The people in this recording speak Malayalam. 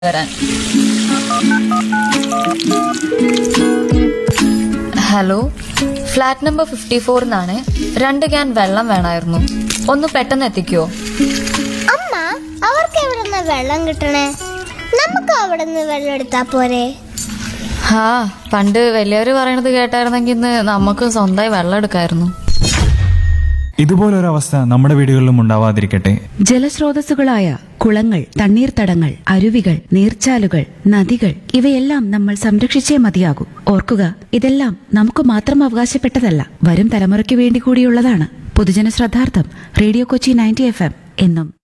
വരാൻ ഹലോ ഫ്ലാറ്റ് നമ്പർ ഫിഫ്റ്റി ഫോറിനാണ് രണ്ട് ക്യാൻ വെള്ളം വേണമായിരുന്നു ഒന്ന് പെട്ടെന്ന് എത്തിക്കുവോ അമ്മ അവർക്ക് എവിടുന്ന് വെള്ളം കിട്ടണേ നമുക്ക് അവിടുന്ന് വെള്ളം എടുത്താ പോരെ ഹാ പണ്ട് വലിയവര് പറയണത് കേട്ടായിരുന്നെങ്കിൽ ഇന്ന് നമുക്ക് സ്വന്തമായി വെള്ളം എടുക്കായിരുന്നു ഇതുപോലൊരവസ്ഥ നമ്മുടെ വീടുകളിലും ഉണ്ടാവാതിരിക്കട്ടെ ജലസ്രോതസ്സുകളായ കുളങ്ങൾ തണ്ണീർത്തടങ്ങൾ അരുവികൾ നീർച്ചാലുകൾ നദികൾ ഇവയെല്ലാം നമ്മൾ സംരക്ഷിച്ചേ മതിയാകൂ ഓർക്കുക ഇതെല്ലാം നമുക്ക് മാത്രം അവകാശപ്പെട്ടതല്ല വരും തലമുറയ്ക്ക് വേണ്ടി കൂടിയുള്ളതാണ് പൊതുജന ശ്രദ്ധാർത്ഥം radio Kochi ninety F M എന്നും